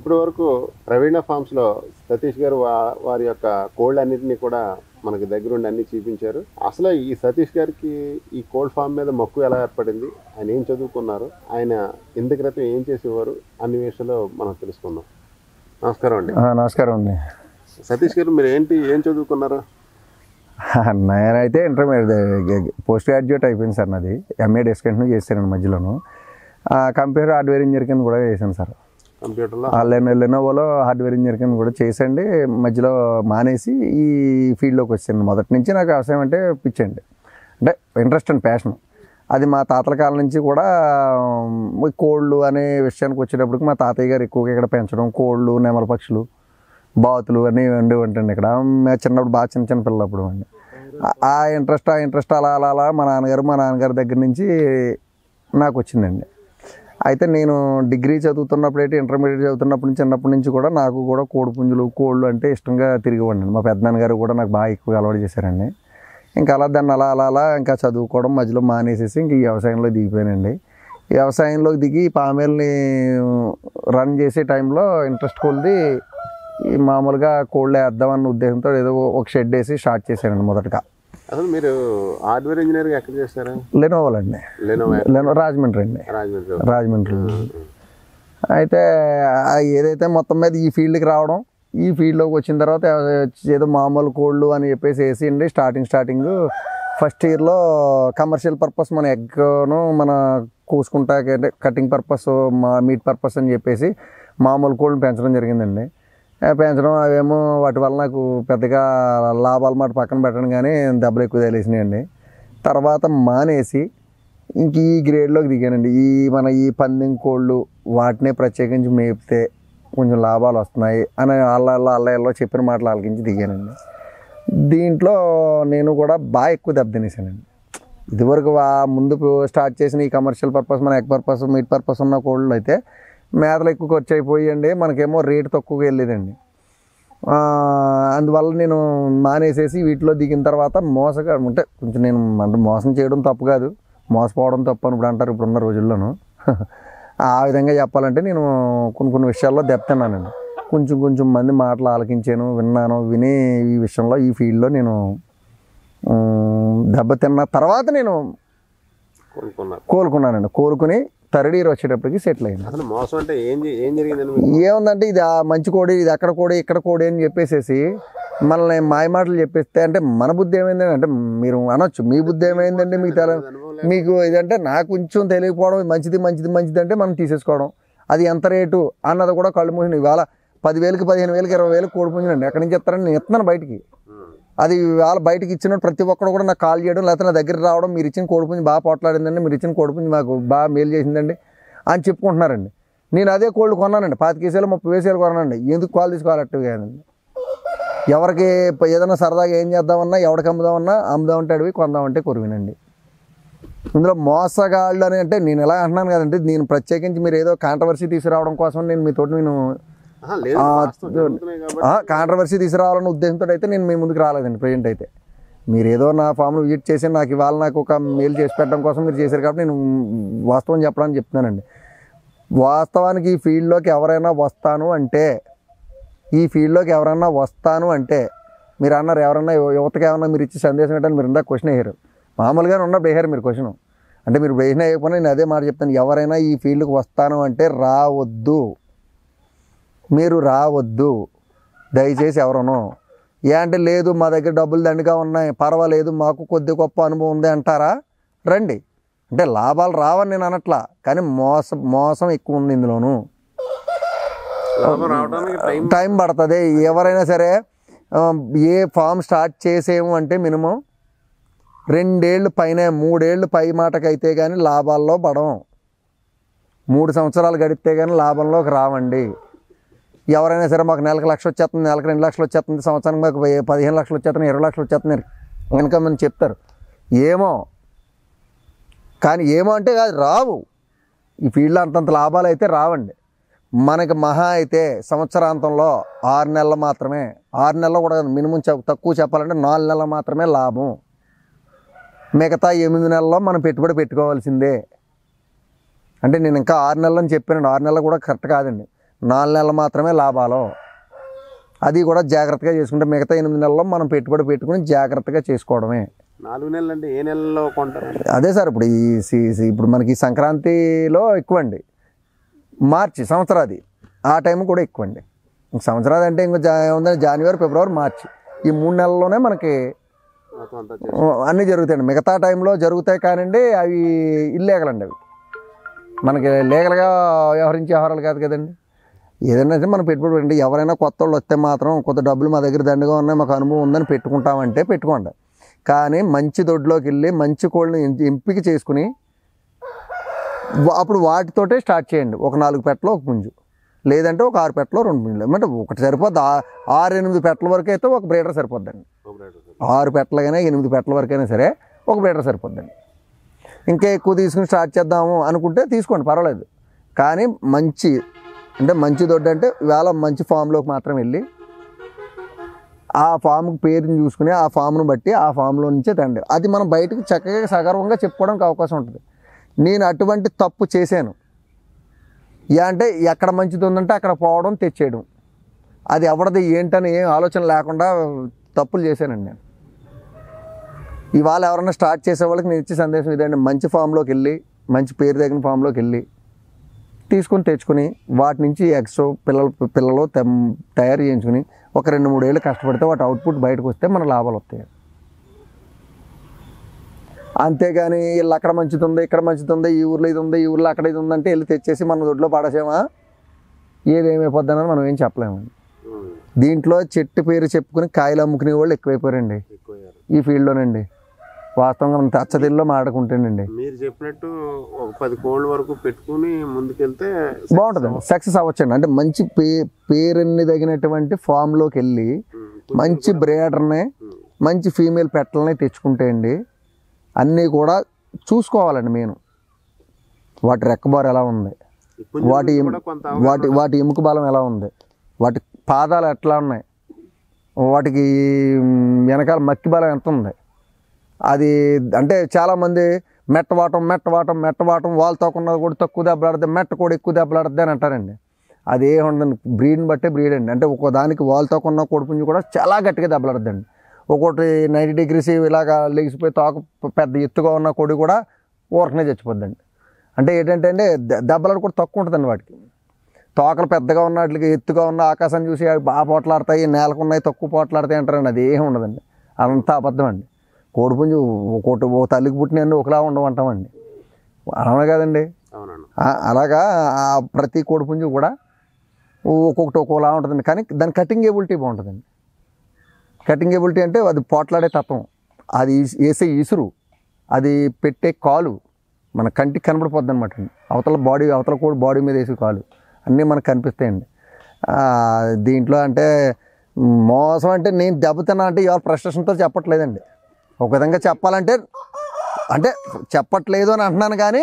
ఇప్పటి వరకు ప్రవీణ ఫార్మ్స్ లో సతీష్ గారు వా- వారి యొక్క కోల్డ్ అన్నిటిని కూడా మనకి దగ్గరుండి అన్ని చూపించారు అసలు ఈ సతీష్ గారికి ఈ కోల్డ్ ఫార్మ్ మీద మక్కువ ఎలా ఏర్పడింది ఆయన ఏం చదువుకున్నారు ఆయన ఇంత క్రితం ఏం చేసేవారు అన్ని విషయాలు మనం తెలుసుకుందాం నమస్కారం అండి ఆ, నమస్కారం అండి సతీష్ గారు మీరు ఏంటి ఏం చదువుకున్నారు నేనైతే ఇంటర్మీడియట్ పోస్ట్ గ్రాడ్యుయేట్ అయిపోయింది సార్ నాది ఎంఏ డిస్కంటిన్యూ చేశాను మధ్యలోను కంప్యూటర్ హార్డ్వేర్ ఇంజనీర్ కింద కూడా చేశాను సార్ కంప్యూటర్లో ఆన్లైన్ లెనోవోలో హార్డ్వేర్ ఇంజనీర్ కింద కూడా చేసండి మధ్యలో మానేసి ఈ ఫీల్డ్లోకి వచ్చాను మొదటి నుంచి నాకు వ్యవసాయం అంటే పిచ్చండి అంటే ఇంట్రెస్ట్ అండ్ ప్యాషన్ అది మా తాతల కాలం నుంచి కూడా ఉమ్, కోళ్ళు అనే విషయానికి వచ్చేటప్పటికి మా తాతయ్య గారు ఎక్కువగా ఇక్కడ పెంచడం కోళ్ళు నెమల పక్షులు బాతులు అన్నీ ఉండేవంటండి ఇక్కడ మేము చిన్నప్పుడు బాగా చిన్న చిన్న పిల్లప్పుడు అండి ఆ- ఆ ఇంట్రెస్ట్ ఆ ఇంట్రెస్ట్ అలా అలా అలా మా నాన్నగారు మా నాన్నగారి దగ్గర నుంచి నాకు వచ్చిందండి అయితే నేను డిగ్రీ చదువుతున్నప్పుడు అయితే ఇంటర్మీడియట్ చదువుతున్నప్పటి నుంచి చిన్నప్పటి నుంచి కూడా నాకు కూడా కోడి పుంజులు కోళ్ళు అంటే ఇష్టంగా తిరిగివ్వండి మా పెద్దనాన్నగారు కూడా నాకు బాగా ఎక్కువగా అలవాటు చేశారండి ఇంకా అలా దాన్ని అలా అలా అలా ఇంకా చదువుకోవడం మధ్యలో మానేసేసి ఇంక ఈ వ్యవసాయంలో దిగిపోయానండి ఈ వ్యవసాయంలోకి దిగి ఈ పామేల్ని రన్ చేసే టైంలో ఇంట్రెస్ట్ కొలిది ఈ మామూలుగా కోళ్ళు వేద్దామన్న ఉద్దేశంతో ఏదో ఒక షెడ్ వేసి స్టార్ట్ చేశానండి మొదటగా అసలు మీరు హార్డ్వేర్ ఇంజనీరింగ్ ఎక్కడ చేస్తారు లెనోవాలండి లెనోవా లెనో రాజమండ్రి అండి రాజమండ్రి రాజమండ్రి అయితే ఆ ఏదైతే మొత్తం మీద ఈ ఫీల్డ్కి రావడం ఈ ఫీల్డ్లోకి వచ్చిన తర్వాత ఏదో మామూలు కోళ్ళు అని చెప్పేసి వేసిండి స్టార్టింగ్ స్టార్టింగ్ ఫస్ట్ ఇయర్లో కమర్షియల్ పర్పస్ మన ఎగ్ను మన కూసుకుంటా కటింగ్ పర్పస్ మా మీట్ పర్పస్ అని చెప్పేసి మామూలు కోళ్ళని పెంచడం జరిగిందండి ఆ పెంచడం అవేమో వాటి వల్ల నాకు పెద్దగా లాభాలు మాట పక్కన పెట్టడం కానీ దెబ్బలు ఎక్కువ తెలిసినాయండి తర్వాత మానేసి ఇంక ఈ గ్రేడ్లోకి దిగానండి ఈ మన ఈ పందెం కోళ్ళు వాటినే ప్రత్యేకించి మేపితే కొంచెం లాభాలు వస్తున్నాయి అని అల్ల అల్ల అల్లయ్యలో చెప్పిన మాటలు ఆలకించి దిగానండి దీంట్లో నేను కూడా బాగా ఎక్కువ దెబ్బతినేసానండి ఇదివరకు వా- ముందు స్టార్ట్ చేసిన ఈ కమర్షియల్ పర్పస్ మన ఎగ్ పర్పస్ మీట్ పర్పస్ ఉన్న కోళ్ళు అయితే మేతలు ఎక్కువ ఖర్చు అయిపోయండి మనకేమో రేటు తక్కువగా వెళ్ళేదండి ఆ, అందువల్ల నేను మానేసేసి వీటిలో దిగిన తర్వాత మోసగా అంటే కొంచెం నేను అంటే మోసం చేయడం తప్పు కాదు మోసపోవడం తప్పు అని ఇప్పుడు అంటారు ఇప్పుడున్న రోజుల్లోనూ ఆ విధంగా చెప్పాలంటే నేను కొన్ని కొన్ని విషయాల్లో దెబ్బతిన్నానండి కొంచెం కొంచెం మంది మాటలు ఆలకించాను విన్నాను విని ఈ విషయంలో ఈ ఫీల్డ్లో నేను ఉమ్, దెబ్బతిన్న తర్వాత నేను కొనుక్కున్నారు కోలుకున్నానండి కోలుకుని థర్డ్ ఇయర్ వచ్చేటప్పటికి సెటిల్ అయ్యాను అసలు మోసం అంటే ఏం చే- ఏం జరిగిందండి మీకు ఏముందంటే ఇది ఆ మంచి కోడి ఇది అక్కడ కోడి ఇక్కడ కోడి అని చెప్పేసేసి మనల్ని మాయ మాటలు చెప్పేస్తే అంటే మన బుద్ధి ఏమైందండి అంటే మీరు అనొచ్చు మీ బుద్ధి ఏమైందండి మీకు తెల అనుభవం మీకు ఇదంటే నాకు కొంచెం తెలియకపోవడం మంచిది మంచిది మంచిది అంటే మనం తీసేసుకోవడం అది ఎంత రేటు అన్నది కూడా కళ్ళు మూసిన ఇవాళ పదివేలకి పదిహేను వేలకి ఇరవై వేలకు కోడి పుంజునండి ఎక్కడి నుంచి ఇస్తారని నేను ఇస్తున్నాను బయటికి ఉమ్. అది వాళ్ళ బయటకి ఇచ్చిన ప్రతి ఒక్కరు కూడా నాకు కాల్ చేయడం లేకపోతే నా దగ్గర రావడం మీరు ఇచ్చిన కోడిపుంజి బాగా పోట్లాడిందండి మీరు ఇచ్చిన కోడిపుంజి మాకు బాగా మేలు చేసిందండి అని చెప్పుకుంటున్నారండి నేను అదే కోళ్ళు కొన్నానండి పాతికేసేలు ముప్పై వేసేలు కొన్నానండి ఎందుకు కాల్ తీసుకోవాలి అట్టుగా కాదండి ఎవరికి ప- ఏదైనా సరదాగా ఏం చేద్దామన్నా ఎవరికి అమ్ముదామన్నా అమ్ముదామంటే అడివి కొందామంటే కొరివినండి ఇందులో మోసగాళ్ళు అని అంటే నేను ఎలా అంటున్నాను కదండి నేను ప్రత్యేకించి మీరు ఏదో కాంట్రవర్సీ తీసుకురావడం కోసం నేను మీతో నేను ఆహా, లేదు ఆ, వాస్తవం జరుగుతున్నాయి కాబట్టి కాంట్రవర్సీ తీసుకురావాలన్న ఉద్దేశంతో అయితే నేను మీ ముందుకు రాలేదండి ప్రజెంట్ అయితే మీరు ఏదో నా ఫామ్ను విజిట్ చేసి నాకు ఇవాళ నాకు ఒక మెయిల్ చేసి పెట్టడం కోసం మీరు చేశారు కాబట్టి నేను వాస్తవం చెప్పడానికి చెప్తున్నానండి వాస్తవానికి ఈ ఫీల్డ్లోకి ఎవరైనా వస్తాను అంటే ఈ ఫీల్డ్లోకి ఎవరైనా వస్తాను అంటే మీరు అన్నారు ఎవరన్నా యువ- యువతకి ఏమన్నా మీరు ఇచ్చే సందేశం ఏంటని మీరు ఇందాక క్వశ్చన్ వేయరు మామూలుగానే ఉన్నప్పుడు వేయరు మీరు క్వశ్చన్ అంటే మీరు వేసిన వేయకపోయినా నేను అదే మాట చెప్తాను ఎవరైనా ఈ ఫీల్డ్కి వస్తాను అంటే రావద్దు మీరు రావద్దు దయచేసి ఎవరను ఏ అంటే లేదు మా దగ్గర డబ్బులు దండిగా ఉన్నాయి పర్వాలేదు మాకు కొద్ది గొప్ప అనుభవం ఉంది అంటారా రండి అంటే లాభాలు రావని నేను అనట్లా కానీ మోసం మోసం ఎక్కువ ఉంది ఇందులోను లాభం రావడానికి టైం టైం పడుతుంది ఎవరైనా సరే ఆ, ఏ ఫామ్ స్టార్ట్ చేసేము అంటే మినిమం రెండేళ్ళు పైన మూడేళ్ళు పై మాటకైతే కానీ లాభాల్లో పడం మూడు సంవత్సరాలు గడిపితే కానీ లాభంలోకి రావండి ఎవరైనా సరే మాకు నెలకు లక్ష వచ్చేస్తుంది నెలకు రెండు లక్షలు వచ్చేస్తుంది సంవత్సరానికి మాకు వెయ్యి- పదిహేను లక్షలు వచ్చేస్తుంది ఇరవై లక్షలు వచ్చేస్తుంది ఇన్కమ్ అని చెప్తారు ఏమో కానీ ఏమో అంటే కాదు రావు ఈ ఫీల్డ్లో అంతంత లాభాలు అయితే రావండి మనకి మహా అయితే సంవత్సరాంతంలో ఆరు నెలలు మాత్రమే ఆరు నెలలు కూడా మినిమం చెప్- తక్కువ చెప్పాలంటే నాలుగు నెలలు మాత్రమే లాభం మిగతా ఎనిమిది నెలల్లో మనం పెట్టుబడి పెట్టుకోవాల్సిందే అంటే నేను ఇంకా ఆరు నెలలు అని చెప్పానండి ఆరు నెలలు కూడా కరెక్ట్ కాదండి నాలుగు నెలలు మాత్రమే లాభాలు అది కూడా జాగ్రత్తగా చేసుకుంటే మిగతా ఎనిమిది నెలల్లో మనం పెట్టుబడి పెట్టుకుని జాగ్రత్తగా చేసుకోవడమే నాలుగు నెలలు అంటే ఏ నెలలో కొంటారు అదే సార్ ఇప్పుడు ఈ సి- సి- ఇప్పుడు మనకి సంక్రాంతిలో ఎక్కువ అండి మార్చి సంవత్సరాది ఆ టైం కూడా ఎక్కువ అండి ఇంక సంవత్సరాది అంటే ఇంకో జా ఏముందంటే జనవరి ఫిబ్రవరి మార్చి ఈ మూడు నెలల్లోనే మనకి మొత్తం అంతా చేసి ఆ, అన్నీ జరుగుతాయండి మిగతా టైంలో జరుగుతాయి కానివ్వండి అవి ఇల్లీగలండి అవి మనకి లీగల్గా వ్యవహరించే వ్యవహారాలు కాదు కదండి ఏదైనా అయితే మనం పెట్టుబడి పెట్టండి ఎవరైనా కొత్త వాళ్ళు వస్తే మాత్రం కొంత డబ్బులు మా దగ్గర దండగా ఉన్నాయి మాకు అనుభవం ఉందని పెట్టుకుంటామంటే పెట్టుకోండి కానీ మంచి దొడ్లోకి వెళ్ళి మంచి కోళ్ళని ఎంపి- ఎంపిక చేసుకుని వా- అప్పుడు వాటితోటే స్టార్ట్ చేయండి ఒక నాలుగు పెట్టలు ఒక పుంజు లేదంటే ఒక ఆరు పెట్టలు రెండు పుంజులు అంటే ఒకటి సరిపోద్ది ఆ- ఆరు ఎనిమిది పెట్టల వరకు అయితే ఒక బ్రేడర్ సరిపోద్దండి ఆపరేటర్ సార్. ఆరు పెట్టలకైనా ఎనిమిది పెట్టల వరకైనా సరే ఒక బ్రేడర్ సరిపోద్దండి ఇంకా ఎక్కువ తీసుకుని స్టార్ట్ చేద్దాము అనుకుంటే తీసుకోండి పర్వాలేదు కానీ మంచి అంటే మంచి దొడ్డు అంటే ఇవాళ మంచి ఫామ్లోకి మాత్రం వెళ్ళి ఆ ఫామ్కి పేరుని చూసుకుని ఆ ఫామ్ను బట్టి ఆ ఫామ్లో నుంచే తండి అది మనం బయటకు చక్కగా సగర్వంగా చెప్పుకోవడానికి అవకాశం ఉంటుంది నేను అటువంటి తప్పు చేశాను యా అంటే ఎక్కడ మంచిది ఉందంటే అక్కడ పోవడం తెచ్చేయడం అది ఎవరిది ఏంటని ఏం ఆలోచన లేకుండా తప్పులు చేశానండి నేను ఇవాళ ఎవరైనా స్టార్ట్ చేసే వాళ్ళకి నేను ఇచ్చే సందేశం ఇదండి మంచి ఫామ్లోకి వెళ్ళి మంచి పేరు తగిన ఫామ్లోకి వెళ్ళి తీసుకొని తెచ్చుకొని వాటి నుంచి ఎగ్స్ పిల్లలు పిల్లలు తెమ్ తయారు చేయించుకుని ఒక రెండు మూడు ఏళ్ళు కష్టపడితే వాటి అవుట్పుట్ బయటకు వస్తే మన లాభాలు వస్తాయి అంతేగాని వీళ్ళు అక్కడ మంచిది ఉంది ఇక్కడ మంచిది ఉంది ఈ ఊర్లో ఇది ఉంది ఈ ఊర్లో అక్కడ ఇది ఉందంటే వెళ్ళి తెచ్చేసి మన దొడ్లో పడేసామా ఏదేమైపోద్దనని మనం ఏం చెప్పలేమండి ఉమ్. దీంట్లో చెట్టు పేరు చెప్పుకుని కాయలు అమ్ముకునే వాళ్ళు ఎక్కువైపోయారండి ఎక్కువయ్యారు ఈ ఫీల్డ్లోనండి వాస్తవంగా మనం తచ్చదిల్లో మాట్లాడుకుంటేనండి మీరు చెప్పినట్టు ఒక పది కోళ్ళ వరకు పెట్టుకుని ముందుకెళ్తే బాగుంటుందండి సక్సెస్ అవ్వచ్చండి అంటే మంచి పే పేరుని తగినటువంటి ఫామ్లోకి వెళ్ళి ఉమ్, మంచి బ్రేడర్ని ఉమ్, మంచి ఫీమేల్ పెట్టలని తెచ్చుకుంటే అండి అన్నీ కూడా చూసుకోవాలండి మెయిన్ వాటి రెక్కబారు ఎలా ఉంది ఈ పుంజుల వాటి గురించి ఎం- కూడా కొంత వాటి వాటి ఎముక బలం ఎలా ఉంది వాటి పాదాలు ఎట్లా ఉన్నాయి వాటికి మ్, వెనకాల మక్కి బలం ఎంత ఉంది అది అంటే చాలామంది మెట్టవాటం మెట్టవాటం మెట్టవాటం వాళ్ళతో ఉన్నది కూడా తక్కువ దెబ్బలాడితే మెట్ట కూడా ఎక్కువ దెబ్బలాడుద్ది అని అంటారండి అది ఏ ఉండదండి బ్రీడ్ని బట్టే బ్రీడ్ అండి అంటే ఒక దానికి వాళ్ళతో కొన్న కోడిపుంజు కూడా చాలా గట్టిగా దెబ్బలాడుద్దండి ఒక్కొక్కటి నైంటీ డిగ్రీస్ ఇలాగా లెగిసిపోయి తోక పెద్ద ఎత్తుగా ఉన్న కోడి కూడా ఊరకనే చచ్చిపోద్దండి అంటే ఏంటంటే అండి దె- దెబ్బలాడు కూడా తక్కువ ఉంటుందండి వాటికి తోకలు పెద్దగా ఉన్న వాటికి ఎత్తుగా ఉన్న ఆకాశం చూసి అవి బాగా పోట్లాడతాయి నేలకు ఉన్నాయి తక్కువ పోట్లాడతాయి అంటారండి అది ఏం ఉండదండి అదంతా అబద్ధం అండి కోడిపుంజు ఒకటి ఓ తల్లికి పుట్టిన ఒకలా ఉండమంటామండి అవునా కదండి అవునండి ఆ- అలాగా ఆ ప్రతి కోడిపుంజు కూడా ఒక్కొక్కటి ఒక్కోలా ఉంటుందండి కానీ దాని కటింగ్ ఏబిలిటీ బాగుంటుందండి కటింగ్ ఏబిలిటీ అంటే అది పోట్లాడే తత్వం అది ఈస్- వేసే ఇసురు అది పెట్టే కాలు మన కంటికి కనబడిపోద్ది అనమాట అవతల బాడీ అవతల కూడా బాడీ మీద వేసే కాలు అన్నీ మనకు కనిపిస్తాయండి ఆ, దీంట్లో అంటే మోసం అంటే నేను దెబ్బతిన్నా అంటే ఎవరు ఫ్రస్ట్రేషన్తో చెప్పట్లేదండి ఒక విధంగా చెప్పాలంటే అంటే చెప్పట్లేదు అని అంటున్నాను కానీ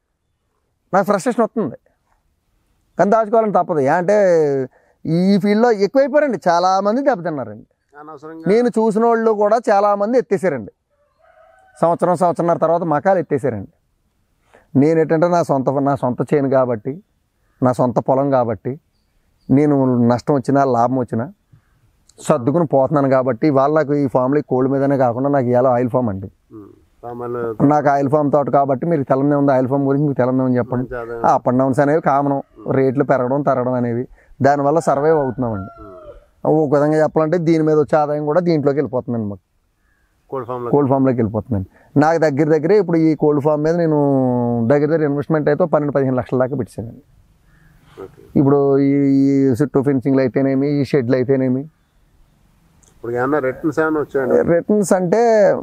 నాకు ఫ్రస్ట్రేషన్ వస్తుంది కానీ దాచుకోవాలని తప్పదు ఏ అంటే ఈ ఫీల్డ్లో ఎక్కువైపోయారండి చాలామంది దెబ్బతిన్నారండి అనవసరంగా నేను చూసిన వాళ్ళు కూడా చాలామంది ఎత్తేసారండి సంవత్సరం సంవత్సరంన్నర తర్వాత మకాలు ఎత్తేసారండి నేను ఏంటంటే నా సొంత నా సొంత చేను కాబట్టి నా సొంత పొలం కాబట్టి నేను నష్టం వచ్చినా లాభం వచ్చినా సర్దుకుని పోతున్నాను కాబట్టి వాళ్ళ నాకు ఈ ఫామ్లో ఈ కోళ్ళ మీదనే కాకుండా నాకు ఇవాళ ఆయిల్ ఫామ్ అండి ఉమ్, సామాన్లు నాకు ఆయిల్ ఫామ్ తోట కాబట్టి మీరు తెలంగాణ ఉంది ఆయిల్ ఫామ్ గురించి మీకు తెలంగాణ చెప్పండి మంచి ఆదాయం. అప్ అండ్ డౌన్స్ అనేవి కామనం రేట్లు పెరగడం తరగడం అనేవి దానివల్ల సర్వైవ్ అవుతున్నామండి ఉమ్, ఒక విధంగా చెప్పాలంటే దీని మీద వచ్చే ఆదాయం కూడా దీంట్లోకి వెళ్ళిపోతుందండి మాకు కోళ్ళ ఫామ్లో కోల్డ్ ఫామ్లోకి వెళ్ళిపోతుందండి నాకు దగ్గర దగ్గరే ఇప్పుడు ఈ కోల్డ్ ఫామ్ మీద నేను దగ్గర దగ్గర ఇన్వెస్ట్మెంట్ అయితే పన్నెండు పదిహేను లక్షల దాకా పెట్టానండి ఓకే ఇప్పుడు ఈ ఈ చుట్టూ ఫెన్సింగ్లు అయితేనేమి ఈ షెడ్లు అయితేనేమి ఇప్పుడు ఏమన్నా రిటర్న్స్ ఏమైనా వచ్చాయండి రిటర్న్స్ అంటే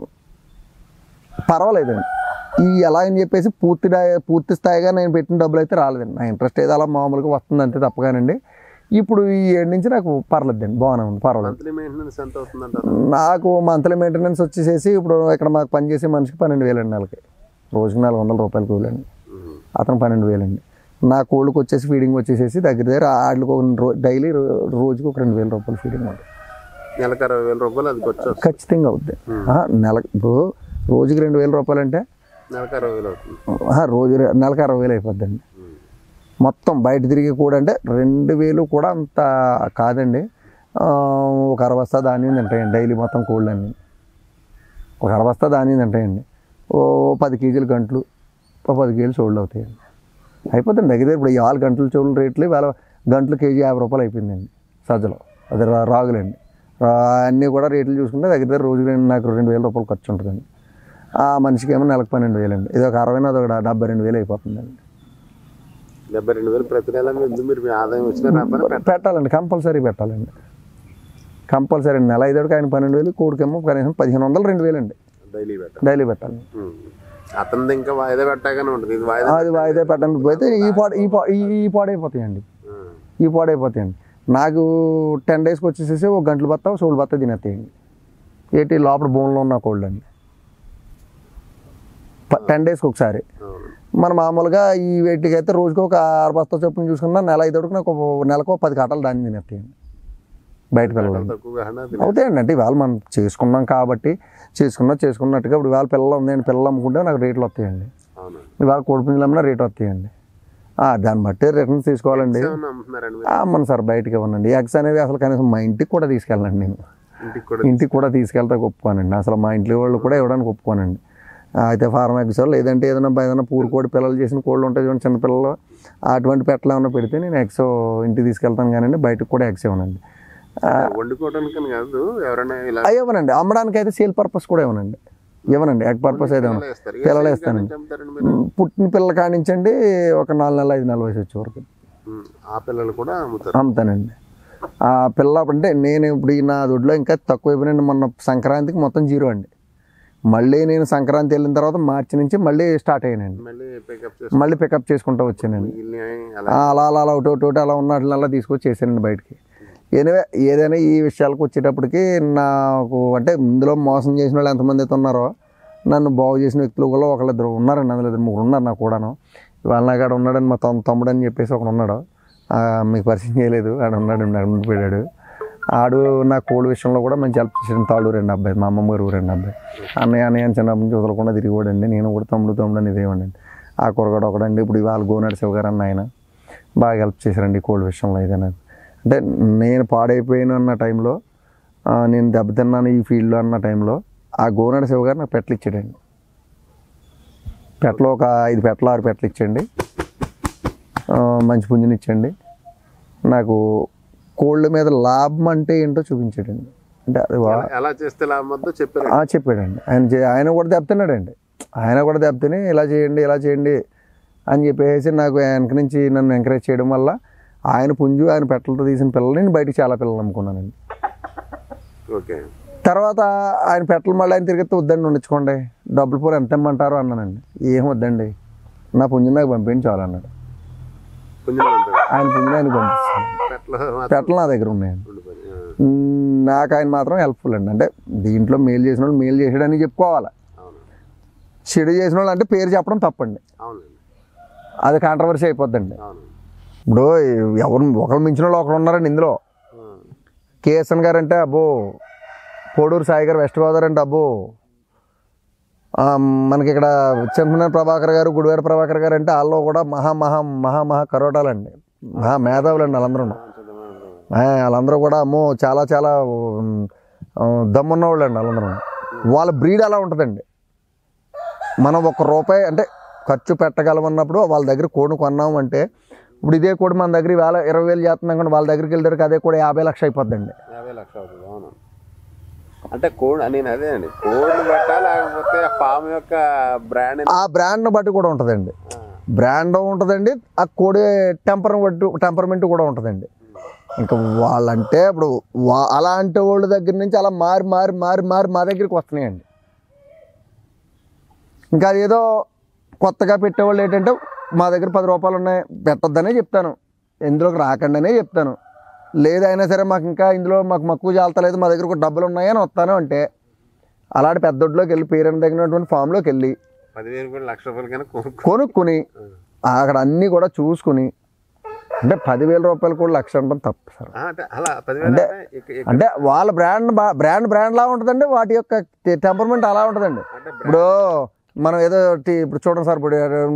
పర్వాలేదండి ఈ ఎలా అని చెప్పేసి పూర్తి డా- పూర్తి స్థాయిగా నేను పెట్టిన డబ్బులు అయితే రాలేదండి నా ఇంట్రెస్ట్ ఏదో అలా మామూలుగా వస్తుంది అంతే తప్పగానండి ఇప్పుడు ఈ ఏడు నుంచి నాకు పర్లేదండి బాగానే ఉంది పర్వాలేదు మంత్లీ మెయింటెనెన్స్ ఎంత అవుతుందంటారు నాకు మంత్లీ మెయింటెనెన్స్ వచ్చేసేసి ఇప్పుడు ఇక్కడ మాకు పనిచేసే మనిషికి పన్నెండు వేలు అండి నెలకి రోజుకి నాలుగు వందల రూపాయలు కూలండి ఉమ్, అతను పన్నెండు వేలండి నా కోళ్ళకి వచ్చేసి ఫీడింగ్ వచ్చేసేసి దగ్గర దగ్గర వాటికి ఒక రో- డైలీ రో- రోజుకి ఒక రెండు వేల రూపాయలు ఫీడింగ్ ఉంటుంది నెలకు అరవై వేల రూపాయలు అది ఖర్చు వస్తుంది ఖచ్చితంగా అవుద్ది ఆహా, నెల ఇప్పుడు రోజుకి రెండు వేల రూపాయలు అంటే నెలకు అరవై వేలు అవుతుంది ఆహా, రోజు రె- నెలకు అరవై వేలు అయిపోద్దండి ఉమ్, మొత్తం బయట తిరిగి కూడా అంటే రెండు వేలు కూడా అంత కాదండి ఆ, ఒక అరబస్తా ధాన్యం తింటాయండి డైలీ మొత్తం కోళ్ళు అన్నీ ఒక అరబస్తా ధాన్యం తింటాయండి ఓ పది కేజీలు గంటలు ఓ పది కేజీలు చోళ్ళు అవుతాయండి అయిపోతుంది దగ్గర ఇప్పుడు ఈ ఆరు గంటల చోళ్ళు రేట్లు వేల గంటలు కేజీ యాభై రూపాయలు అయిపోయిందండి సజ్జలో అది రా- రాగులండి రా- అన్నీ కూడా రేట్లు చూసుకుంటే దగ్గర దగ్గర రోజుకి రెండు నాకు రెండు వేల రూపాయలు ఖర్చు ఉంటుందండి ఆ మనిషికి ఏమో నెలకు పన్నెండు వేలండి ఇది ఒక అరవై అది ఒక డెబ్బై రెండు వేలు అయిపోతుందండి డెబ్బై రెండు వేలు ప్రతి నెల ముందు మీరు మీ ఆదాయం వచ్చిన రాబోయే పెట్ట పెట్టాలండి కంపల్సరీ పెట్టాలండి కంపల్సరీ నెల ఐదుకి ఆయన పన్నెండు వేలు కోడికేమో కనీసం పదిహేను వందలు రెండు వేలు అండి డైలీ పెట్ట డైలీ పెట్టాలి అతనిది ఇంకా వాయిదా పెట్టగానే ఉంటుంది ఇది వాయిదా అది వాయిదా పెట్టడానికి పోతే ఈ పాడు ఈ పా- ఈ- ఈ పాడైపోతాయండి ఉమ్. ఈ పాడైపోతాయండి నాకు టెన్ డేస్కి వచ్చేసేసి ఒక గంటలు బత్త సోళ్ళు బత్త తినేస్తాయండి ఏంటి లోపల బోన్లో ఉన్న కోళ్ళు అండి టెన్ డేస్కి ఒకసారి అవును మన మామూలుగా ఈ వీటికి అయితే రోజుకి ఒక ఆరు బస్తా చొప్పున చూసుకున్నా నెల ఐదుకి నాకు ఒక నెలకు ఒక పది కట్టలు దాన్ని తినేస్తాయండి బయట పిల్లలు తక్కువగా అన్నా తిన- అవుతాయండి అంటే ఇవాళ మనం చేసుకున్నాం కాబట్టి చేసుకున్నా చేసుకున్నట్టుగా ఇప్పుడు ఇవాళ పిల్లలు ఉందండి పిల్లలు అమ్ముకుంటే నాకు రేట్లు వస్తాయండి అవును ఇవాళ కోడి పుంజులు అమ్మినా రేట్ వస్తాయండి ఆ, దాన్ని బట్టి రిటర్న్స్ తీసుకోవాలండి ఏమన్నా అమ్ముతున్నారండి మీరు ఆ, అమ్మను సార్ బయటకి ఇవ్వనండి ఎగ్స్ అనేవి అసలు కనీసం మా ఇంటికి కూడా తీసుకెళ్ళండి నేను ఇంటికి కూడా ఇంటికి కూడా తీసుకెళ్తా ఒప్పుకోనండి అసలు మా ఇంట్లో వాళ్ళు కూడా ఇవ్వడానికి ఒప్పుకోనండి ఆ, అయితే ఫార్మ్ ఎగ్స్ లేదంటే ఏదైనా ఏదైనా పూరు కోడి పిల్లలు చేసిన కోళ్ళు ఉంటాయి చూడండి చిన్న పిల్లలు అటువంటి పెట్టలు ఏమైనా పెడితే నేను ఎగ్స్ ఇంటికి తీసుకెళ్తాను కానీ బయటకు కూడా ఎగ్స్ ఇవ్వనండి వండుకోవడానికి కాదు ఎవరైనా ఇలా అవి ఇవ్వనండి అమ్మడానికి అయితే సేల్ పర్పస్ కూడా ఇవ్వనండి ఇవ్వనండి ఎగ్ పర్పస్ అయితే ఇవ్వను వేస్తారు పిల్లలు ఏ వేస్తానండి. నుంచి అమ్ముతారండి మీరు పుట్టిన పిల్లల కానించండి ఒక నాలుగు నెలలు ఐదు నెలల వయసు వచ్చే వరకు ఉమ్. ఆ పిల్లలు కూడా అమ్ముతారు అమ్ముతానండి ఆ పిల్ల అంటే నేను ఇప్పుడు ఈ నా దొడ్లో ఇంకా తక్కువ అయిపోయినండి మొన్న సంక్రాంతికి మొత్తం జీరో అండి మళ్ళీ నేను సంక్రాంతి వెళ్ళిన తర్వాత మార్చి నుంచి మళ్ళీ స్టార్ట్ అయ్యానండి మళ్ళీ పికప్ చేసి మళ్ళీ పికప్ చేసుకుంటూ వచ్చానండి మిగిలినవి అలా ఆ, అలా అలా అలా ఒకటి ఒకటి ఒకటి అలా ఉన్నట్లల్లా తీసుకొచ్చి చేశానండి బయటికి ఎనివే ఏదైనా ఈ విషయాలకు వచ్చేటప్పటికి నాకు అంటే ఇందులో మోసం చేసిన వాళ్ళు ఎంతమంది అయితే ఉన్నారో నన్ను బాగు చేసిన వ్యక్తులు కూడా ఒకళ్ళిద్దరు ఉన్నారండి అందులో ఇద్దరు ముగ్గురు ఉన్నారు నాకు కూడాను వాళ్ళ నాకాడ ఉన్నాడని మా తమ్ తమ్ముడు అని చెప్పేసి ఒకడు ఉన్నాడు ఆ, మీకు పరిచయం చేయలేదు ఆడు ఉన్నాడు నాకు ముందు పోయాడు ఆడు నా కోడి విషయంలో కూడా మంచి హెల్ప్ చేసాడు తాడు రెండు అబ్బాయి మా అమ్మమ్మ గారు రెండు అబ్బాయి అన్నయ్య అన్నయ్య అని చిన్నప్పటి నుంచి వదలకుండా తిరిగిపోడండి నేను కూడా తమ్ముడు తమ్ముడు అని ఇదేవండి ఆ కూరగాడు ఒకడండి ఇప్పుడు ఇవాళ గోనాడు శివ గారు అన్న ఆయన బాగా హెల్ప్ చేశారండి ఈ కోల్డ్ విషయంలో ఏదైనా అంటే నేను పాడైపోయాను అన్న టైంలో ఆ, నేను దెబ్బతిన్నాను ఈ ఫీల్డ్లో అన్న టైంలో ఆ గోనాడు శివ గారు నాకు పెట్టలు ఇచ్చాడండి పెట్టలో ఒక ఐదు పెట్టలు ఆరు పెట్టలు ఇచ్చండి ఆ, మంచి పుంజుని ఇచ్చండి నాకు కోళ్ళ మీద లాభం అంటే ఏంటో చూపించాడండి అంటే అది వా- ఎలా- ఎలా చేస్తే లాభం వద్దో చెప్పారు ఆ, చెప్పాడండి ఆయన చే- ఆయన కూడా దెబ్బతిన్నాడండి ఆయన కూడా దెబ్బతిని ఇలా చేయండి ఇలా చేయండి అని చెప్పేసి నాకు వెనక నుంచి నన్ను ఎంకరేజ్ చేయడం వల్ల ఆయన పుంజు ఆయన పెట్టలతో తీసిన పిల్లలు నేను బయటికి చాలా పిల్లలు అమ్ముకున్నానండి ఓకే తర్వాత ఆయన పెట్టలు మళ్ళీ ఆయన తిరిగితే వద్దండి ఉండించుకోండి డబ్బులు పూర ఎంత ఇమ్మంటారు అన్నానండి ఏం వద్దండి నా పుంజు నాకు పంపించి చాలు అన్నాడు పుంజులు ఉంటారు ఆయన పుంజు ఆయన పంపిస్తాను పెట్లో మాత్రం పెట్టలు నా దగ్గర ఉన్నాయండి ఉండిపోయి ఆ, మ్, నాకు ఆయన మాత్రం హెల్ప్ఫుల్ అండి అంటే దీంట్లో మేలు చేసిన వాళ్ళు మేలు చేసాడని చెప్పుకోవాలి అవును చెడు చేసిన వాళ్ళు అంటే పేరు చెప్పడం తప్పండి అవునండి అది కాంట్రవర్సీ అయిపోద్దండి అవును ఇప్పుడు ఎవరు ఒకరు మించిన వాళ్ళు ఒకరు ఉన్నారండి ఇందులో ఆ, కేఎస్ఎన్ గారు అంటే అబ్బో పోడూరు సాయి గారు వెస్ట్ గోదావరి అంటే అబ్బో ఆ, మనకి ఇక్కడ చింతన ప్రభాకర్ గారు గుడివాడ ప్రభాకర్ గారు అంటే వాళ్ళు కూడా మహా మహా మహా మహా కరోటాలండి మహా మేధావులు అండి వాళ్ళందరూ ఆ, వాళ్ళందరూ కూడా అమ్మో చాలా చాలా ఉమ్, ఆ, దమ్మున్న వాళ్ళు అండి వాళ్ళందరూ వాళ్ళ బ్రీడ్ అలా ఉంటుందండి మనం ఒక రూపాయి అంటే ఖర్చు పెట్టగలమన్నప్పుడు వాళ్ళ దగ్గర కోడి కొన్నాము అంటే ఇప్పుడు ఇదే కోడి మన దగ్గర వేల ఇరవై వేలు చేస్తున్నాం కానీ వాళ్ళ దగ్గరికి వెళ్ళడానికి అదే కూడా యాభై లక్ష అయిపోద్దండి యాభై లక్షలు అవుతుంది అవును అంటే కోడ్ నేను అదే అండి కోడ్ని బట్టా లేకపోతే ఫామ్ యొక్క బ్రాండ్ ఆ బ్రాండ్ని బట్టి కూడా ఉంటుందండి బ్రాండ్ ఉంటుందండి ఆ కోడి టెంపర్ బట్టి టెంపర్మెంట్ కూడా ఉంటుందండి ఇంకా వాళ్ళంటే ఇప్పుడు వా- అలాంటి వాళ్ళ దగ్గర నుంచి అలా మారి మారి మారి మారి మా దగ్గరికి వస్తున్నాయండి ఇంకా అదేదో కొత్తగా పెట్టేవాళ్ళు ఏంటంటే మా దగ్గర పది రూపాయలు ఉన్నాయి పెట్టొద్దనే చెప్తాను ఇందులోకి రాకండి అనే చెప్తాను లేదైనా సరే మాకు ఇంకా ఇందులో మాకు మక్కువ చాలతలేదు మా దగ్గర ఒక డబ్బులు ఉన్నాయని వస్తాను అంటే అలాంటి పెద్దొడ్లోకి వెళ్ళి పేరెంట్ తగినటువంటి ఫామ్లోకి వెళ్ళి పదివేలు కూడా లక్ష రూపాయలకైనా కొనుక్కో కొనుక్కుని అక్కడ అన్నీ కూడా చూసుకుని అంటే పదివేల రూపాయలు కూడా లక్ష అంటే తప్పు సార్ ఆ, అంటే అలా పదివేలు అంటే ఇక- ఇక- అంటే వాళ్ళ బ్రాండ్ బా- బ్రాండ్ బ్రాండ్ లా ఉంటుందండి వాటి యొక్క టెంపర్మెంట్ అలా ఉంటుందండి అంటే ఇప్పుడు మనం ఏదో టీ- ఇప్పుడు చూడండి సార్ ఇప్పుడు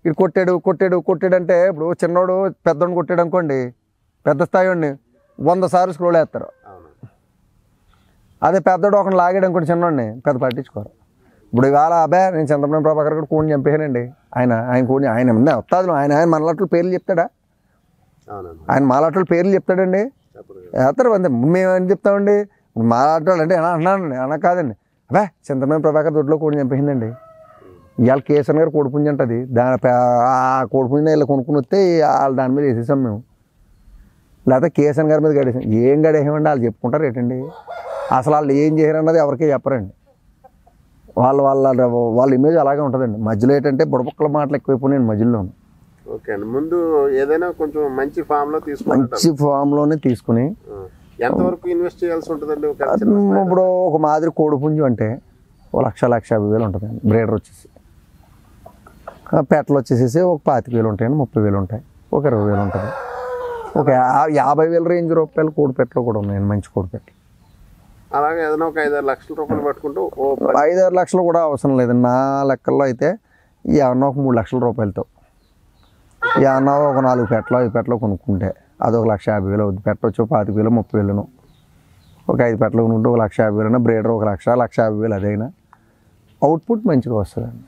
ఇటు కొట్టాడు కొట్టాడు కొట్టాడు అంటే ఇప్పుడు చిన్నోడు పెద్దోడిని కొట్టాడు అనుకోండి పెద్ద స్థాయి వాడిని వంద సార్లు స్క్రోల్ వేస్తారు అవును అదే పెద్దోడు ఒకటి లాగాడు అనుకోండి చిన్నోడిని పెద్ద పట్టించుకోరు ఇప్పుడు ఇవాళ అబ్బాయి నేను చంద్రబాబు ప్రభాకర్ కూడా కూని చంపేయానండి ఆయన ఆయన కూని ఆయన వస్తాదు ఆయన ఆయన మనలట్లు పేర్లు చెప్తాడా అవునండి ఆయన మాలాటోళ్ళ పేర్లు చెప్తాడండి చెప్పరు వేస్తారు అంతే మేము ఏం చెప్తామండి మాలాటోళ్ళు అంటే అన్నా అన్నానండి అన్న కాదండి అబ్బా చంద్రబాబు ప్రభాకర్ దొడ్లో కోడి చంపేసిందండి ఇవాళ కేసీఆర్ గారు కోడిపుంజి అంటది దాని పే- ఆ కోడిపుంజి ఇలా కొనుక్కుని వస్తే వాళ్ళు దాని మీద వేసేసాం మేము లేకపోతే కేసీఆర్ గారి మీద గడేసాం ఏం గడేసామండి వాళ్ళు చెప్పుకుంటారు ఏంటండి అసలు వాళ్ళు ఏం చేశారన్నది ఎవరికీ చెప్పరండి వాళ్ళ వాళ్ళ వాళ్ళ ఇమేజ్ అలాగే ఉంటుందండి మధ్యలో ఏంటంటే బుడపక్కల మాటలు ఎక్కువైపోయినాయండి మధ్యలో ఓకే అండి ముందు ఏదైనా కొంచెం మంచి ఫామ్ లో తీసుకుంటారు మంచి ఫామ్లోనే తీసుకుని ఎంతవరకు ఇన్వెస్ట్ చేయాల్సి ఉంటుందండి ఒక చిన్న ఇప్పుడు ఒక మాదిరి కోడిపుంజు అంటే ఒక లక్ష లక్ష యాభై వేలు ఉంటుందండి బ్రేడర్ వచ్చేసి ఆ పెట్టలు వచ్చేసేసి ఒక పాతిక వేలు ఉంటాయండి ముప్పై వేలు ఉంటాయి ఒక ఇరవై వేలు ఉంటుంది ఒక యా- యాభై వేల రేంజ్ రూపాయలు కోడి పెట్టలు కూడా ఉన్నాయండి మంచి కోడి పెట్టలు అలాగే ఏదైనా ఒక ఐదారు లక్షల రూపాయలు పట్టుకుంటూ ఓ పది- ఐదారు లక్షలు కూడా అవసరం లేదండి నా లెక్కల్లో అయితే ఏమన్నా ఒక మూడు లక్షల రూపాయలతో ఏమన్నా ఒక నాలుగు పెట్టలు ఐదు పెట్టలు కొనుక్కుంటే అదొక లక్ష యాభై వేలు అవుతుంది పెట్ట వచ్చి ఒక పాతిక వేలు ముప్పై వేలను ఒక ఐదు పెట్టలు కొనుక్కుంటే ఒక లక్ష యాభై వేలు బ్రేడర్ ఒక లక్ష లక్ష యాభై వేలు అదైనా అవుట్పుట్ మంచిగా వస్తుందండి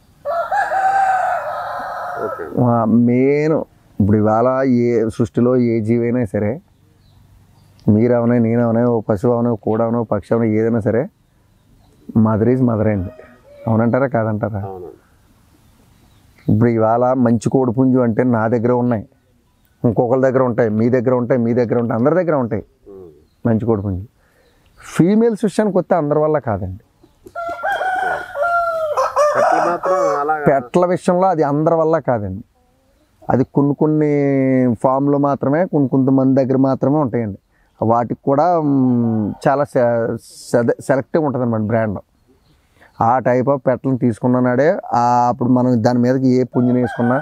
ఓకే మెయిన్ ఇప్పుడు ఇవాళ ఏ సృష్టిలో ఏ జీవైనా సరే మీరవనే నేనవనే ఓ పశువు అవనే ఓ కూడా అవనే ఓ పక్షి అవనే ఏదైనా సరే మదర్ ఈజ్ మదర్ అండి అవునంటారా కాదంటారా అవునండి ఇప్పుడు ఇవాళ మంచి కోడి పుంజు అంటే నా దగ్గర ఉన్నాయి ఇంకొకరి దగ్గర ఉంటాయి మీ దగ్గర ఉంటాయి మీ దగ్గర ఉంటాయి అందరి దగ్గర ఉంటాయి ఉమ్. మంచి కోడి పుంజు ఫీమేల్స్ విషయానికి వస్తే అందరి వల్ల కాదండి పెట్టలు మాత్రం అలాగా పెట్టల విషయంలో అది అందరి వల్ల కాదండి అది కొన్ని కొన్ని ఫామ్లో మాత్రమే కొన్ని కొంతమంది దగ్గర మాత్రమే ఉంటాయండి వాటికి కూడా మ్, చాలా సెలెక్టివ్ ఉంటుంది అనమాట బ్రాండ్ ఆ టైప్ ఆఫ్ పెట్టలను తీసుకున్నాడే ఆ అప్పుడు మనం దాని మీదకి ఏ పుంజుని వేసుకున్నా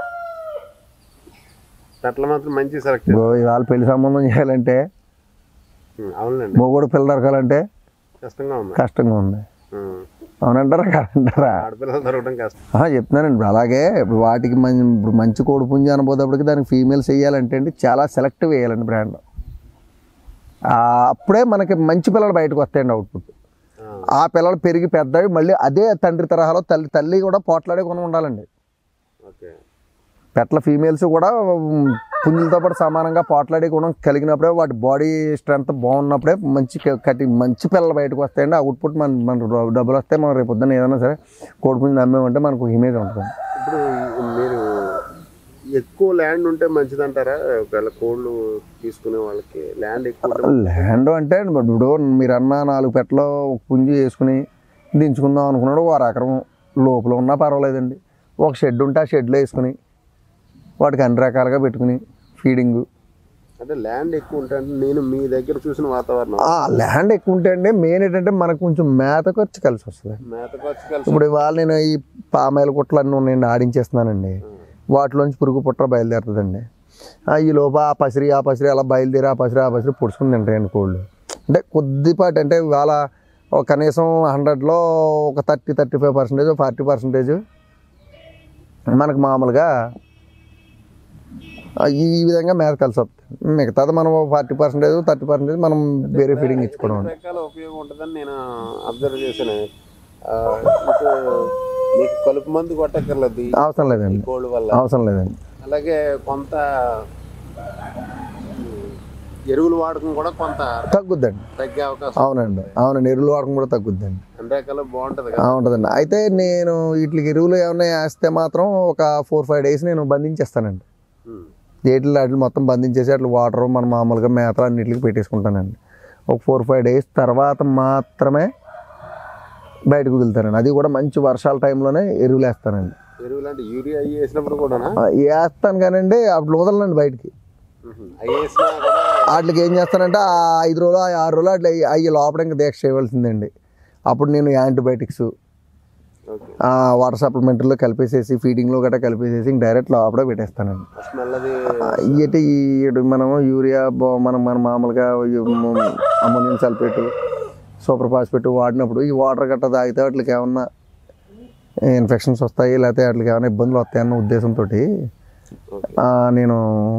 పెట్టలు మాత్రం మంచి సెలెక్ట్ ఇప్పుడు ఇవాళ పెళ్లి సంబంధం చేయాలంటే అవునండి మొగోడు పిల్ల దొరకాలంటే కష్టంగా ఉంది కష్టంగా ఉంది ఉమ్. అవునంటారా కాదంటారా ఆడపిల్లలు దొరకడం కష్టం ఆహా, చెప్తున్నానండి ఇప్పుడు అలాగే ఇప్పుడు వాటికి మంచి ఇప్పుడు మంచి కోడి పుంజి అనబోదప్పటికి దానికి ఫీమేల్స్ వేయాలంటే అండి చాలా సెలెక్టివ్ వేయాలండి బ్రాండ్ అప్పుడే మనకి మంచి పిల్లలు బయటకు వస్తాయండి అవుట్పుట్ ఆ, ఆ పిల్లలు పెరిగి పెద్దవి మళ్ళీ అదే తండ్రి తరహాలో తల్లి తల్లి కూడా పోట్లాడే కొని ఉండాలండి ఓకే పెట్ల ఫీమేల్స్ కూడా ఉమ్, పుంజులతో పాటు సమానంగా పోట్లాడే గుణం కలిగినప్పుడే వాటి బాడీ స్ట్రెంత్ బాగున్నప్పుడే మంచి క- కటి మంచి పిల్లలు బయటకు వస్తాయండి అవుట్పుట్ మన మన డబ్బులు వస్తే మనం రేపు పొద్దున్న ఏదైనా సరే కోడి పుంజు నమ్మేమంటే మనకు ఇమేజ్ ఉంటుంది ఇప్పుడు ఈ- మీరు ఎక్కువ ల్యాండ్ ఉంటే మంచిదంటారా ఒకవేళ కోళ్ళు తీసుకునే వాళ్ళకి ల్యాండ్ ఎక్కువ ఉంటే ల్యాండ్ అంటే ఇప్పుడు మీరు అన్న నాలుగు పెట్టలో ఒక పుంజు వేసుకుని దించుకుందాం అనుకున్నాడు ఒక ఎకరం లోపల ఉన్నా పర్వాలేదండి ఒక షెడ్ ఉంటే ఆ షెడ్లో వేసుకుని వాటికి అన్ని రకాలుగా పెట్టుకుని ఫీడింగు అంటే ల్యాండ్ ఎక్కువ ఉంటే అంటే నేను మీ దగ్గర చూసిన వాతావరణం ఆ ల్యాండ్ ఎక్కువ ఉంటే అండి మెయిన్ ఏంటంటే మనకు కొంచెం మేత ఖర్చు కలిసి వస్తుంది మేత ఖర్చు కలిసి ఇప్పుడు ఇవాళ నేను ఈ పామాయిల కుట్లు అన్నీ ఉన్నాయండి ఆడించేస్తున్నానండి వాటిలోంచి పురుగు పుట్ర బయలుదేరుతుందండి ఆ, ఈ లోప ఆ పసిరి ఆ పసిరి అలా బయలుదేరి ఆ పసిరి ఆ పసిరి పొడుచుకుని తింటాయండి కోళ్ళు అంటే కొద్దిపాటి అంటే ఇవాళ ఒక కనీసం హండ్రెడ్లో ఒక thirty thirty five percentage forty percentage మనకు మామూలుగా ఆ, ఈ విధంగా మేత కలిసి వస్తుంది మిగతాది మనం ఫార్టీ పర్సెంటేజ్ థర్టీ పర్సెంటేజ్ మనం వేరే ఫీడింగ్ ఇచ్చుకోవడం ఎన్ని రకాల ఉపయోగం ఉంటుందని నేను అబ్జర్వ్ చేశాను ఆ, మీకు మీకు కలుపు మందు కొట్టక్కర్లేదు ఈ అవసరం లేదండి కోళ్ళ వల్ల అవసరం లేదండి అలాగే కొంత ఉమ్, ఎరువులు వాడకం కూడా కొంత తగ్గుద్దండి తగ్గే అవకాశం అవునండి అవునండి ఎరువులు వాడకం కూడా తగ్గుద్దండి అన్ని రకాల బాగుంటది కదా ఆ, ఉంటుందండి అయితే నేను వీటికి ఎరువులు ఏమైనా వేస్తే మాత్రం ఒక ఫోర్ ఫైవ్ డేస్ నేను బంధించేస్తానండి ఉమ్, ఏటిలో వాటిని మొత్తం బంధించేసి అట్లా వాటర్ మన మామూలుగా మేత అన్నిటికి పెట్టేసుకుంటానండి ఒక ఫోర్ ఫైవ్ డేస్ తర్వాత మాత్రమే బయటకు వదులుతానండి అది కూడా మంచి వర్షాల టైంలోనే ఎరువులు వేస్తానండి ఎరువులు అంటే యూరియా అవి వేసినప్పుడు కూడానా ఆ, వేస్తాను కానండి అప్పుడు వదలండి బయటికి ఉహు, అవి వేసినా కూడా వాటికి ఏం చేస్తానంటే ఆ ఐదు రోజులు ఆ ఆరు రోజులు అట్లా అవి లోపల ఇంకా దీక్ష చేయవలసిందండి అప్పుడు నేను యాంటీబయాటిక్స్ ఓకే వాటర్ సప్లిమెంటరీలో కలిపేసేసి ఫీడింగ్లో గట్రా కలిపేసేసి ఇంక డైరెక్ట్ లోపలే పెట్టేస్తానండి స్మెల్ అది ఇటు ఈ ఇటు మనము యూరియా బో- మనం మన మామూలుగా అమోనియం సల్ఫేట్ సూపర్ ఫాస్ఫేట్ వాడినప్పుడు ఈ వాటర్ గట్రా తాగితే వాటికి ఏమన్నా ఇన్ఫెక్షన్స్ వస్తాయి లేకపోతే వాటికి ఏమైనా ఇబ్బందులు వస్తాయన్న ఉద్దేశంతో ఓకే నేను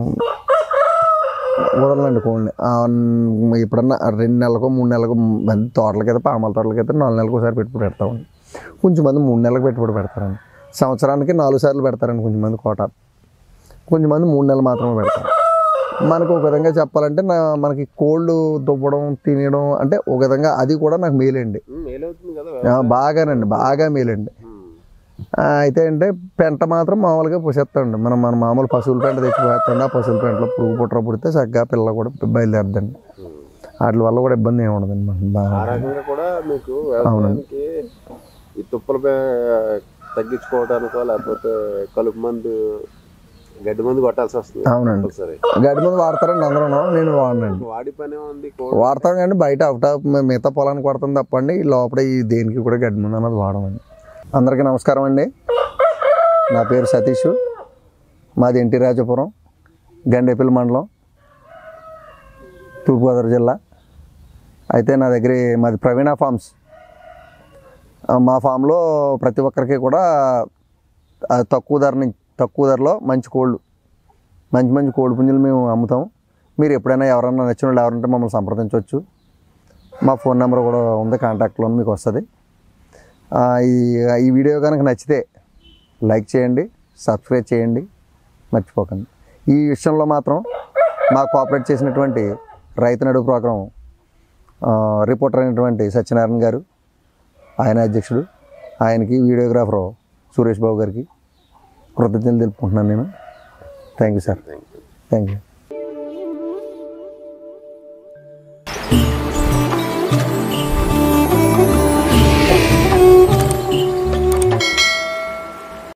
వదలండి కోళ్ళని ఆ, న్- ఎప్పుడన్నా రెండు నెలలకు మూడు నెలలకు మంది తోటలకైతే పామాల తోటలకైతే నాలుగు నెలలకు ఒకసారి పెట్టుబడి పెడతామండి కొంచెం మంది మూడు నెలలకు పెట్టుబడి పెడతారండి సంవత్సరానికి నాలుగు సార్లు పెడతారండి కొంచెం మంది కోట కొంచెం మంది మూడు నెలలు మాత్రమే పెడతారు మనకు ఒక విధంగా చెప్పాలంటే నా మనకి కోళ్ళు దుబ్బడం తినడం అంటే ఒక విధంగా అది కూడా నాకు మేలండి మేలవుతుంది కదా ఆ, బాగానండి బాగా మేలండి ఉమ్. ఆ, అయితే అంటే పెంట మాత్రం మామూలుగా పోసేస్తాండి మనం మన మామూలు పశువుల పెంట తెచ్చి పోసేస్తాండి ఆ పశువుల పెంటలో పురుగు పుట్ర పుడితే చక్కగా పిల్ల కూడా బయలుదేరదండి ఉమ్. వాటి వల్ల కూడా ఇబ్బంది ఏమి ఉండదండి మనకి బాగా ఆ రకంగా కూడా మీకు వ్యవసాయానికి ఈ తుప్పలు పే- తగ్గించుకోవడానికో లేకపోతే కలుపు మందు గడ్డి మందు కొట్టాల్సి వస్తుంది అవునండి. సరే గడ్డి మందు వాడతారండి అందరూ నేను వాడనండి వాడి పనే ఉంది కోడి వాడతాం కానీ బయట అవుట్ ఆఫ్ మిగతా పొలానికి కొడతాం తప్పండి ఈ లోపల ఈ దేనికి కూడా గడ్డి మందు అన్నది వాడమండి అందరికీ నమస్కారం అండి నా పేరు సతీష్ మాది ఎన్టీ రాజపురం గండేపల్లి మండలం తూర్పుగోదావరి జిల్లా అయితే నా దగ్గర మాది ప్రవీణ ఫార్మ్స్ ఆ, మా ఫామ్లో ప్రతి ఒక్కరికి కూడా ఆ, తక్కువ ధర నుంచి తక్కువ ధరలో మంచి కోళ్ళు మంచి మంచి కోడి పుంజులు మేము అమ్ముతాం మీరు ఎప్పుడైనా ఎవరైనా నచ్చిన వాళ్ళు ఎవరంటే మమ్మల్ని సంప్రదించవచ్చు మా ఫోన్ నెంబర్ కూడా ఉంది కాంటాక్ట్లో మీకు వస్తుంది ఆ, ఈ ఈ వీడియో కనుక నచ్చితే లైక్ చేయండి సబ్స్క్రైబ్ చేయండి మర్చిపోకండి ఈ విషయంలో మాత్రం మా కోఆపరేట్ చేసినటువంటి రైతు నడుపు ప్రోగ్రాం ఆ, రిపోర్టర్ అయినటువంటి సత్యనారాయణ గారు ఆయన అధ్యక్షుడు ఆయనకి వీడియోగ్రాఫర్ సురేష్ బాబు గారికి కృతజ్ఞతలు తెలుపుకుంటున్నాను నేను thank you sir thank you thank you